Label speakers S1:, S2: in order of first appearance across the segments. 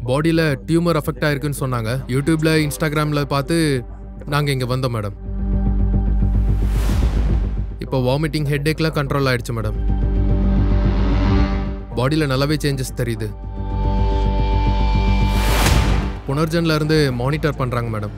S1: பாடியில tumour affect ஆயிருக்குன்னு சொன்னாங்க யூடியூப்ல இன்ஸ்டாகிராம்ல பார்த்து நாங்க இங்க வந்தோம் மேடம் இப்போ வாமிட்டிங் ஹெட்டேக்லாம் கண்ட்ரோல் ஆயிடுச்சு மேடம் பாடியில நல்லாவே சேஞ்சஸ் தெரியுது புனர்ஜன்ல இருந்து மானிட்டர் பண்றாங்க madam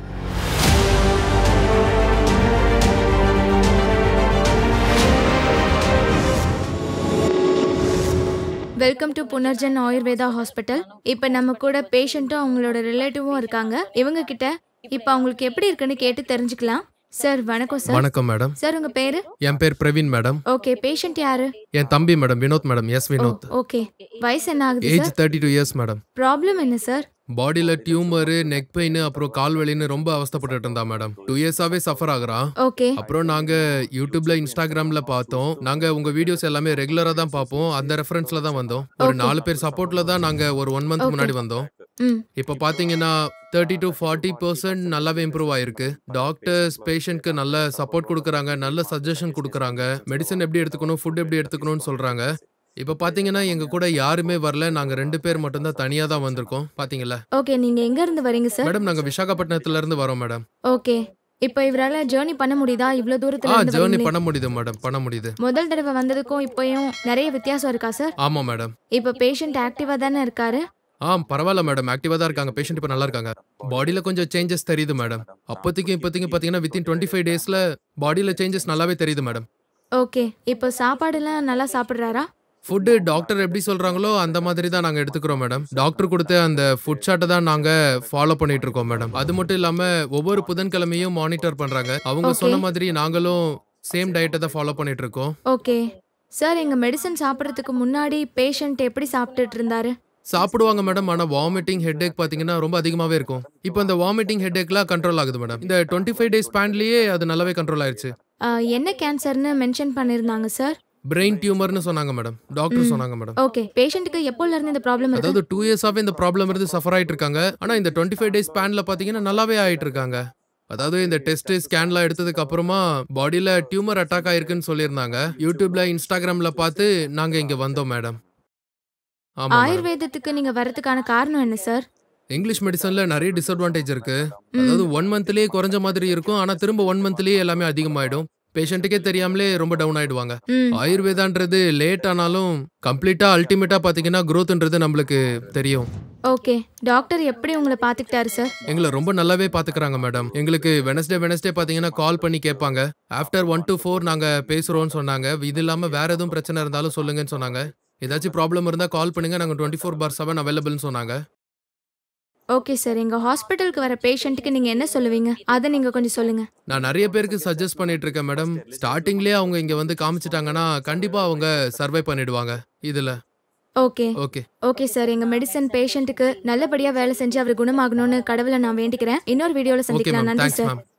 S2: welcome to Punarjan Ayurveda hospital இப்போ நம்ம கூட பேஷண்ட்டும் அவங்களோட ரிலேட்டிவும் இருக்காங்க இவங்க கிட்ட இப்போ அவங்களுக்கு எப்படி இருக்குன்னு கேட்டு தெரிஞ்சுக்கலாம் சார் வணக்கம் சார்
S1: வணக்கம் மேடம்
S2: சார் உங்க பேரு
S1: என் பேர் பிரவீன் மேடம்
S2: ஓகே பேஷண்ட் யாரு
S1: என் தம்பி madam Vinod madam yes Vinod
S2: okay வயசு என்ன ஆகுது
S1: age
S2: sir
S1: thirty two years madam
S2: problem என்ன சார்
S1: பாடியில டியூமர் நெக் பெயின் அப்புறம் கால் வலின்னு ரொம்ப அவஸ்தைப்பட்டுட்டு இருந்தா மேடம் டூ இயர்ஸாவே சஃபர் ஆகுறான்
S2: ஓகே
S1: அப்புறம் நாங்க யூடியூப்ல இன்ஸ்டாகிராம்ல பார்த்தோம் நாங்க உங்க வீடியோஸ் எல்லாமே ரெகுலரா தான் பார்ப்போம் அந்த ரெஃபரன்ஸ்ல தான் வந்தோம் ஒரு
S2: Okay.
S1: நாலு பேர் சப்போர்ட்ல தான் நாங்க ஒரு ஒன் மந்த்
S2: Okay.
S1: முன்னாடி வந்தோம்
S2: ம்
S1: இப்போ பாத்தீங்கன்னா தேர்ட்டி டு ஃபார்ட்டி பர்சன்ட் நல்லாவே இம்ப்ரூவ் ஆயிருக்கு டாக்டர்ஸ் பேஷண்ட்க்கு நல்ல சப்போர்ட் கொடுக்குறாங்க நல்ல சஜஷன் கொடுக்குறாங்க மெடிசன் எப்படி எடுத்துக்கணும் ஃபுட் எப்படி எடுத்துக்கணும்னு சொல்றாங்க இப்போ பாத்தீங்கன்னா எங்க கூட யாருமே வரல நாங்க ரெண்டு பேர் மட்டும்தான் தனியா தான் வந்திருக்கோம் பாத்தீங்களா
S2: ஓகே நீங்க எங்க இருந்து வரீங்க சார்
S1: மேடம் நாங்க விசாகப்பட்டினத்துல இருந்து வரோம் மேடம்
S2: ஓகே இப்போ இவரால ஜேர்னி பண்ண முடியுதா இவ்வளவு தூரத்துல
S1: ஆ
S2: இருந்து
S1: ஜேர்னி
S2: வரீங்களே?
S1: பண்ண முடியுது மேடம் பண்ண முடியுது
S2: முதல் தடவை வந்ததுக்கும் இப்போயும் நிறைய வித்தியாசம் இருக்கா சார்
S1: ஆமா மேடம்
S2: இப்போ பேஷண்ட் ஆக்டிவா தானே இருக்காரு
S1: ஆ பரவாயில்ல மேடம் ஆக்டிவா தான் இருக்காங்க பேஷண்ட் இப்போ நல்லா இருக்காங்க பாடியில கொஞ்சம் சேஞ்சஸ் தெரியுது மேடம் அப்போதைக்கு இப்போதைக்கு பார்த்தீங்கன்னா வித்தின் டுவெண்ட்டி ஃபைவ் டேஸ்ல பாடியில சேஞ்சஸ் நல்லாவே தெரியுது மேடம்
S2: ஓகே இப்போ சாப்பாடுலாம் நல்லா சாப்பிடுறாரா
S1: ஃபுட்டு டாக்டர் எப்படி சொல்றாங்களோ அந்த மாதிரி தான் நாங்க எடுத்துக்கிறோம் மேடம் டாக்டர் கொடுத்த அந்த ஃபுட் சார்ட்டை தான் நாங்க ஃபாலோ பண்ணிட்டு இருக்கோம் மேடம் அது மட்டும் இல்லாம ஒவ்வொரு புதன்கிழமையும் மானிட்டர் பண்றாங்க அவங்க
S2: Okay.
S1: சொன்ன மாதிரி நாங்களும் சேம் டயட்டை தான் ஃபாலோ பண்ணிட்டு இருக்கோம்
S2: ஓகே சார் எங்க மெடிசன் சாப்பிட்றதுக்கு முன்னாடி பேஷண்ட் எப்படி சாப்பிட்டுட்டு இருந்தாரு
S1: சாப்பிடுவாங்க மேடம் ஆனா வாமிட்டிங் ஹெட்ஏக் பாத்தீங்கன்னா ரொம்ப அதிகமாவே இருக்கும் இப்போ இந்த வாமிட்டிங் ஹெட்ஏக்லாம் கண்ட்ரோல் ஆகுது மேடம் இந்த டுவெண்ட்டி ஃபைவ் டேஸ் ஸ்பேன்லயே அது நல்லாவே கண்ட்ரோல் ஆயிருச்சு
S2: ஆ, என்ன கேன்சர்னு மென்ஷன் பண்ணியிருந்தாங்க சார்
S1: பிரெயின் டியூமர்னு சொன்னாங்க மேடம் டாக்டர்
S2: ம்.
S1: சொன்னாங்க மேடம்
S2: ஓகே பேஷண்ட்டுக்கு எப்போல இருந்து இந்த ப்ராப்ளம் இருக்கு
S1: அதாவது டூ இயர்ஸாவே இந்த ப்ராப்ளம் இருந்து சஃபர் ஆயிட்டு இருக்காங்க ஆனா இந்த டுவெண்ட்டி ஃபைவ் டேஸ் ஸ்பேன்ல பாத்தீங்கன்னா நல்லாவே ஆயிட்டு இருக்காங்க அதாவது இந்த டெஸ்ட் ஸ்கேன்லாம் எடுத்ததுக்கு அப்புறமா பாடியில டியூமர் அட்டாக் ஆயிருக்குன்னு சொல்லியிருந்தாங்க யூடியூப்ல இன்ஸ்டாகிராம்ல பார்த்து நாங்க இங்க வந்தோம் மேடம் ஆமா மேடம்.
S2: ஆயுர்வேதத்துக்கு நீங்க வரதுக்கான காரணம் என்ன சார்
S1: இங்கிலீஷ் மெடிசன்ல நிறைய டிஸ்அட்வான்டேஜ் இருக்கு
S2: ம்,
S1: அதாவது ஒன் மந்த்லயே குறைஞ்ச மாதிரி இருக்கும் ஆனா திரும்ப ஒன் மந்த்லயே எல்லாமே அதிகமாயிடும் பேஷண்ட்டுக்கே தெரியாமலே ரொம்ப டவுன் ஆயிடுவாங்க
S2: ம்,
S1: ஆயுர்வேதான்றது லேட் ஆனாலும் கம்ப்ளீட்டா அல்டிமேட்டா பாத்தீங்கன்னா growthன்றது நம்மளுக்கு தெரியும்
S2: ஓகே டாக்டர் எப்படி உங்களை பாத்துக்கிட்டாரு சார்
S1: எங்களை ரொம்ப நல்லாவே பாத்துக்கறாங்க மேடம் எங்களுக்கு வெனஸ்டே வெனஸ்டே பாத்தீங்கன்னா கால் பண்ணி கேட்பாங்க ஆஃப்டர் ஒன் டு ஃபோர் நாங்க பேசுறோம்னு சொன்னாங்க இது இல்லாம வேற எதுவும் பிரச்சனை இருந்தாலும் சொல்லுங்கன்னு சொன்னாங்க ஏதாச்சும் ப்ராப்ளம் இருந்தா கால் பண்ணுங்க நாங்க டுவெண்ட்டி ஃபோர் பார் செவன் அவைலபிள்னு சொன்னாங்க
S2: ஓகே சார் எங்க ஹாஸ்பிட்டலுக்கு வர பேஷண்ட்டுக்கு நீங்க என்ன சொல்லுவீங்க அதை நீங்க கொஞ்சம் சொல்லுங்க
S1: நான் நிறைய பேருக்கு சஜஸ்ட் பண்ணிட்டு இருக்கேன் மேடம் ஸ்டார்டிங்லயே அவங்க இங்க வந்து காமிச்சிட்டாங்கன்னா கண்டிப்பா அவங்க சர்வை பண்ணிடுவாங்க இதுல
S2: ஓகே
S1: ஓகே
S2: ஓகே சார் எங்க மெடிசன் பேஷண்ட்டுக்கு நல்லபடியா வேலை செஞ்சு அவர் குணமாகணும்னு கடவுளை நான் வேண்டிக்கிறேன் இன்னொரு வீடியோல
S1: ஓகே
S2: சந்திக்கலாம்
S1: மேம்
S2: நன்றி
S1: தேங்க்ஸ்
S2: சார்
S1: மேம்